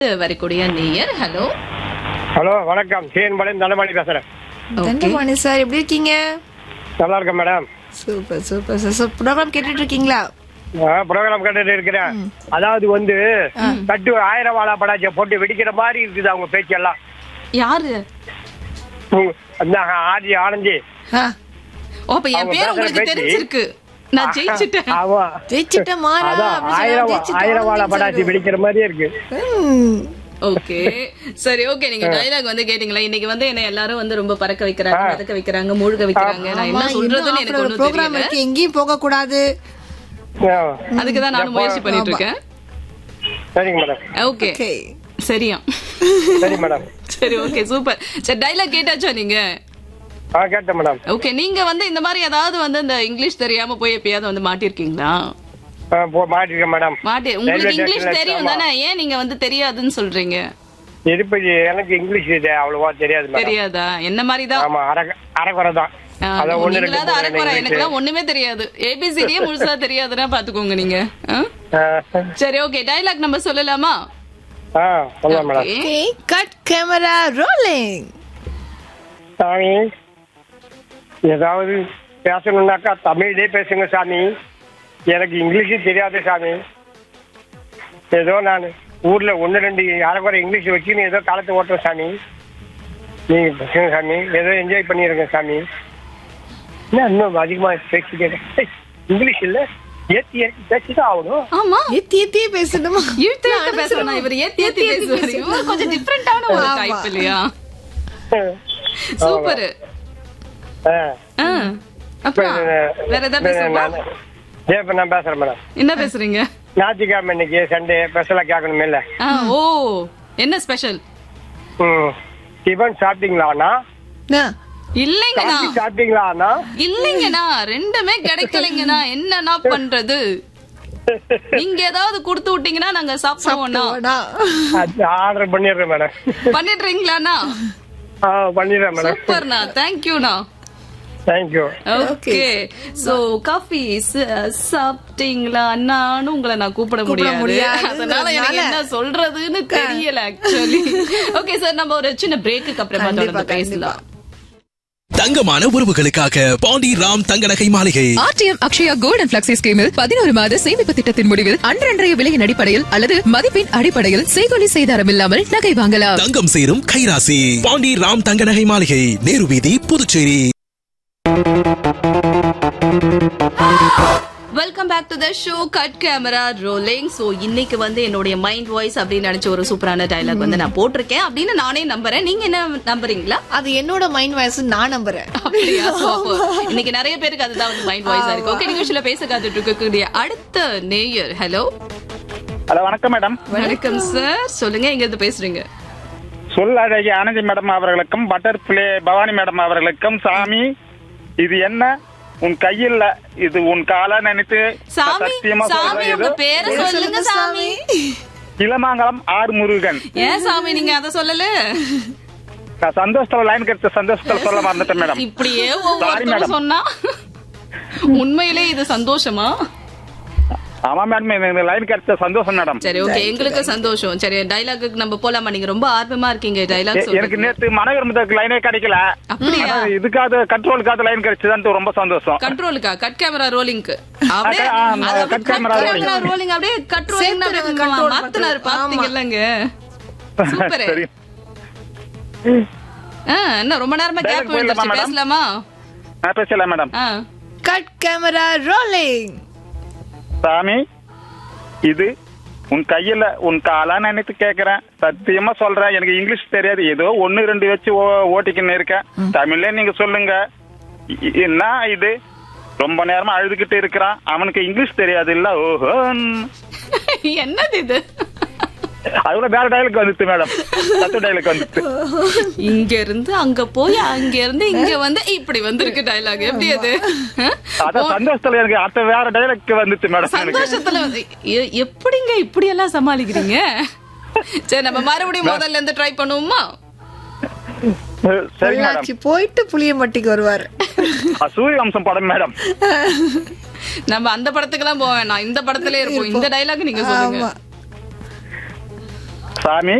வரக்கூடிய நேயர் hello hello வணக்கம் சேன்பாளையம் தண்டபாணி பேசுறேன் தண்டபாணி சார் எப்படி இருக்கீங்க நல்லா இருக்கேன் madam super super sir sir program கேட்டுட்டு இருக்கீங்களா ப்ரோக்ராம் கேட்டுட்டு இருக்கிறேன் அதாவது வந்து கட்டு ஆயிரம் வாழா படாச்ச போட்டு வெடிக்கிற மாதிரி இருக்குது அவங்க பேச்செல்லாம் யாரு உங்க- அந்த ஆதி ஆனந்தி ஆ, ஓ அப்ப என் அவங்க பேர் பேசுற உங்களுக்கு பேச்சு. தெரிஞ்சிருக்கு நான் ஜெயிச்சிட்டேன் ஆமா ஜெயிச்சிட்ட மாறா அதான் அப்படி சொன்னா ஆயிரம் வா- ஜெயிச்சிட்ட ஆயிரம் வாழா மாறா படாச்சி வெடிக்கிற மாதிரியே இருக்கு ம். ஓகே சரி ஓகே நீங்க டயலாக் வந்து கேட்டீங்களா இன்னைக்கு வந்து என்ன எல்லாரும் வந்து ரொம்ப பறக்க வைக்கிறாங்க மிதக்க வைக்கிறாங்க மூழ்க வைக்கிறாங்க நான் ஆமா, என்ன இன்னும் சொல்றதுன்னு எனக்கு after ஒண்ணும் program தெரியல இருக்கு எங்கேயும் போக கூடாது ஆ, அதுக்கு தான் நானும் முயற்சி பண்ணிட்டு இருக்கேன் சரிங்க மேடம் ஓகே ஓகே சரியா சரி மேடம் சரி ஓகே சூப்பர் சரி டைலாக் கேட்டாச்சா நீங்க ஆ கேட்டேன் மேடம் ஓகே நீங்க வந்து இந்த மாதிரி ஏதாவது வந்து இந்த இங்கிலீஷ் தெரியாம போய் எப்பயாவது வந்து மாட்டிருக்கீங்களா ஆ, போ மாட்டிருக்கேன் மேடம் மாட்டி உங்களுக்கு Railway இங்கிலீஷ் station ல தெரியும் ஆமா. தானே ஏன் நீங்க வந்து தெரியாதுன்னு சொல்றீங்க திருப்பதி எனக்கு இங்கிலீஷ் இது அவ்வளவா தெரியாது மேடம் தெரியாதா என்ன மாதிரி தான் ஆமா அரை அரைக்குறை தான் அதான் ஒண்ணு ரெண்டு நீங்களாவது மூணு அரைக்குறை ரெண்டு எனக்குலாம் ஒண்ணுமே தெரியாது ஏபிசிடியே முழுசா தெரியாதுன்னா பாத்துக்கோங்க நீங்க ஆ? ஆ, சரி ஓகே டைலாக் நம்ம சொல்லலாமா ஆ சொல்லலாம் madam Okay. Okay cut camera rolling சாமி ஏதாவது பேசணும்னாக்கா தமிழ்லயே பேசுங்க சாமி எனக்கு இங்கிலீஷும் தெரியாது சாமி ஏதோ நான் ஊர்ல ஒன்று ரெண்டு அரைக்குறை இங்கிலீஷ் வச்சுன்னு ஏதோ காலத்தை ஓட்டுறேன் சாமி நீங்க பேசுங்க சாமி ஏதோ என்ஜாய் பண்ணிருங்க சாமி என்ன இன்னும் அதிகமா பேசிக்கிறேன் இங்கிலீஷ் இல்ல ஏத்தி ஏத்தி பேசிதான் ஆகணும் ஆமா ஏத்தி ஏத்தியே பேசணுமா இழுத்து இழுத்து பேசணும் இவர் ஏத்தி ஏத்தி பேசுவாரு இவர் கொஞ்சம் டிஃப்ரெண்டான ஒரு ஆமா. டைப் இல்லையா சூப்பர் ஆ. அப்புறம் வேற ஏதாவது பேசுவோமா நான் இப்ப நான் பேசுறேன் மேடம் என்ன பேசுறீங்க ஞாயிற்றுக்கிழமை இன்னைக்கு சண்டே ஸ்பெஷலா கேட்கணுமே இல்ல ஆ, ஓ என்ன ஸ்பெஷல் ம் டிஃபன் சாப்பிட்டீங்களாண்ணா ஆ, இல்லைங்கண்ணா காஃபி சாப்பிட்டீங்களாண்ணா இல்லைங்கண்ணா ரெண்டுமே கிடைக்கலைங்கண்ணா என்னண்ணா பண்றது நீங்க ஏதாவது கொடுத்து விட்டீங்கன்னா நாங்க சாப்பிடுவோம்னா போடா. ஆர்டர் பண்ணிடுறேன் மேடம் பண்ணிடுறீங்களாண்ணா ஆ பண்ணிடுறேன் மேடம் சூப்பர்ண்ணா தேங்க்யூண்ணா தேங்க்யூ ஓகே சோ காஃபி சாப்பிட்டீங்களா அண்ணான்னு உங்களை நான் கூப்பிட கூப்பிட முடியாது முடியாது. அதனால எனக்கு என்ன சொல்றதுன்னு தெரியல ஆக்சுவலி ஓகே சார் நம்ம ஒரு சின்ன பிரேக்குக்கு அப்புறமா கண்டிப்பா, தொடர்ந்து பேசலாம் தங்கமான உறவுகளுக்காக பாண்டி ராம் தங்க நகை மாளிகை ஆர்டிஎம் அக்ஷயா கோல்டன் பிளக்ஸி ஸ்கீமில் பதினோரு மாத சேமிப்பு திட்டத்தின் முடிவில் அன்றன்றைய விலையின் அடிப்படையில் அல்லது மதிப்பின் அடிப்படையில் செய்கொலி செய்தாரம் இல்லாமல் நகை வாங்கலாம் தங்கம் சேரும் கைராசி பாண்டி ராம் தங்க நகை மாளிகை நேரு வீதி Puducherry welcome back to the show cut camera rolling so இன்னைக்கு வந்து என்னுடைய மைண்ட் வாய்ஸ் அப்படின்னு நினைச்ச ஒரு சூப்பரான டைலாக் வந்து நான் போட்டிருக்கேன் அப்படின்னு நானே நம்புறேன் நீங்க என்ன நம்புறீங்களா அது என்னோட மைண்ட் வாய்ஸ் நான் நம்புறேன் அப்படியா? So, அப்போ இன்னைக்கு நிறைய பேருக்கு அதுதான் வந்து மைண்ட் வாய்ஸா இருக்கு ஓகே நிகழ்ச்சியில பேச காத்துட்டு இருக்கக்கூடிய அடுத்த நேயர் ஹலோ ஹலோ வணக்கம் மேடம் வணக்கம் சார் சொல்லுங்க எங்க இருந்து பேசுறீங்க சொல்லழகி ஆனந்தி மேடம் அவர்களுக்கும் பட்டர்ஃபிளே பவானி மேடம் அவர்களுக்கும் சாமி இது என்ன உன் கையில் இது உன் கால நினைத்து சாமி சத்தியமா சாமி சொல்றேன் உங்க இது பேரை சொல்லுங்க சாமி இளமாங்கலம் ஆர் முருகன் ஏன் சாமி நீங்க அத சொல்லல நான் சந்தோஷத்துல லைன் கிடைச்ச சந்தோஷத்துல சொல்ல மறந்துட்டேன் மேடம் இப்படியே Sorry, ஒவ்வொருத்தரும் madam. சொன்னா உண்மையிலே இது சந்தோஷமா ஆமா மேடம் எனக்கு லைன் கிடைச்ச சந்தோஷம் மேடம் சரி ஓகே எங்களுக்கு சந்தோஷம் சரி டைலாக்கு நம்ம போலாமா நீங்க ரொம்ப ஆர்வமா இருக்கீங்க டைலாக் எ- எனக்கு சொல்றீங்க நேத்து மனவிரும்புறதுக்கு லைனே கிடைக்கல அப்படியா? ஆனா இதுக்காவது கண்ட்ரோலுக்காவது லைன் கிடைச்சதுன்னு ரொம்ப சந்தோஷம் கண்ட்ரோலுக்கா கட் கேமரா ரோலிங்க்கு அப்படியே ஆ, ஆ, அது cut camera rolling. ரோலிங் அப்படியே கட் ரோலிங் சேர்த்து அப்படியே control மாத்துனாரு பண்றது. பாத்தீங்கல்லங்க சூப்பர் சரி என்ன ரொம்ப நேரமா Dialogue கேப் போயிடலாமா, விழுந்துருச்சு madam? பேசலாமா நான் பேசல மேடம் ஆ கட் கேமரா ரோலிங் சாமி இது உன் கையில உன் காலா நினைத்து கேக்குறேன் சத்தியமா சொல்றேன் எனக்கு இங்கிலீஷ் தெரியாது ஏதோ ஒன்னு ரெண்டு வச்சு ஓ- ஓட்டிக்கின்னு இருக்கேன் தமிழ்ல நீங்க சொல்லுங்க இ- என்ன இது ரொம்ப நேரமா அழுதுகிட்டு இருக்கிறான் அவனுக்கு இங்கிலீஷ் தெரியாது இல்ல ஓஹோ என்னது இது அதுல வேற டைலுக்கு வந்துச்சு மேடம் தத்து டைலுக்கு வந்துச்சு இங்க இருந்து அங்க போய் அங்க இருந்து இங்க வந்து இப்படி வந்திருக்கு டைலாக் எப்படி அது அதான் சந்தோஷத்துல எனக்கு அடுத்த வேற டைலுக்கு வந்துச்சு மேடம் எனக்கு சந்தோஷத்துல வந்து எ- எப்படிங்க இப்படி எல்லாம் சமாளிக்கிறீங்க சரி நம்ம மறுபடியும் முதல்ல இருந்து ட்ரை பண்ணுவோமா சரி மேடம் பொள்ளாச்சி போயிட்டு புளியம்பட்டிக்கு வருவாரு சூரிய வம்சம் படம் மேடம் நம்ம அந்த படத்துக்கு எல்லாம் போக வேணாம் இந்த படத்திலே இருப்போம் இந்த டைலாக் நீங்க சொல்லுங்க ஆமா சாமி